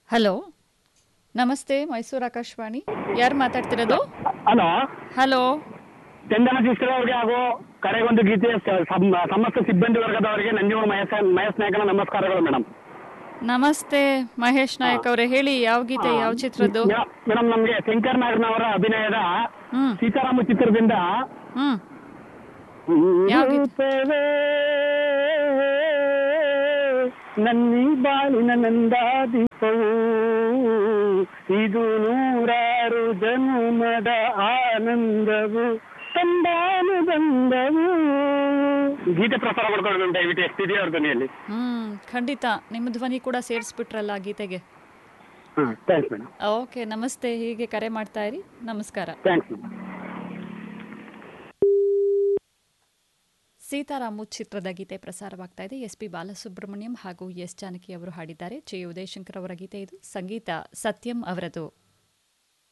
Hello ನಮಸ್ತೆ ಮೈಸೂರು ಆಕಾಶವಾಣಿ ಯಾರು ಮಾತಾಡ್ತಿರೋದು ಹಲೋ ಹಲೋ ಚಂದನ ಶಿಸ್ತ್ರ ಅವರಿಗೆ ಹಾಗೂ ಕರೆಗೊಂದು ಗೀತೆ ಸ- ಸಮ್- ಸಮಸ್ತ ಸಿಬ್ಬಂದಿ ವರ್ಗದವರಿಗೆ ನಂಜೂರು ಮಹೇಶ್ ಮಹೇಶ್ ನಾಯಕನ ನಮಸ್ಕಾರಗಳು ಮೇಡಮ್ ನಮಸ್ತೆ ಮಹೇಶ್ ನಾಯಕ್ ಅವರೇ ಹೇಳಿ ಯಾವ ಗೀತೆ ಯಾವ ಚಿತ್ರದ್ದು ಮೇಡಮ್ ನಮಗೆ ಶಂಕರ್ ನಾಗನವರ ಅಭಿನಯದ ಹ್ಮ್ ಸೀತಾರಾಮ ಚಿತ್ರದಿಂದ ಹ್ಮ್ ಯಾವ ಗೀತೆ? ರೂಪವೇ ನನ್ನಿ ಬಾಳಿನ ನಂದಾದೀಪವು ಇದು ನೂರಾರು ಜನ್ಮದ ಆನಂದವು ತಂದಾನು ಬಂದವು ಗೀತೆ ಪ್ರಸಾರ ಮಾಡ್ಕೊಂಡು ದಯವಿಟ್ಟು ಎಷ್ಟಿದೆ ಅವ್ರ ಧ್ವನಿಯಲ್ಲಿ ಹ್ಮ್ ಖಂಡಿತ ನಿಮ್ಮ ಧ್ವನಿ ಕೂಡ ಸೇರಿಸ್ಬಿಟ್ರಲ್ಲ ಗೀತೆಗೆ ಹಾಂ ಥ್ಯಾಂಕ್ಸ್ ಮೇಡಮ್ ಓಕೆ ನಮಸ್ತೆ ಹೀಗೆ ಕರೆ ಮಾಡ್ತಾ ಇರಿ ನಮಸ್ಕಾರ ಥ್ಯಾಂಕ್ಸ್ ಮೇಡಮ್ ಸೀತಾರಾಮು ಚಿತ್ರದ ಗೀತೆ ಪ್ರಸಾರವಾಗ್ತಾ ಇದೆ ಎಸ್ ಪಿ ಬಾಲಸುಬ್ರಹ್ಮಣ್ಯಂ ಹಾಗೂ ಎಸ್ ಜಾನಕಿ ಅವರು ಹಾಡಿದ್ದಾರೆ ಜೆ ಉದಯಶಂಕರ್ ಅವರ ಗೀತೆ ಇದು ಸಂಗೀತ ಸತ್ಯಂ ಅವರದು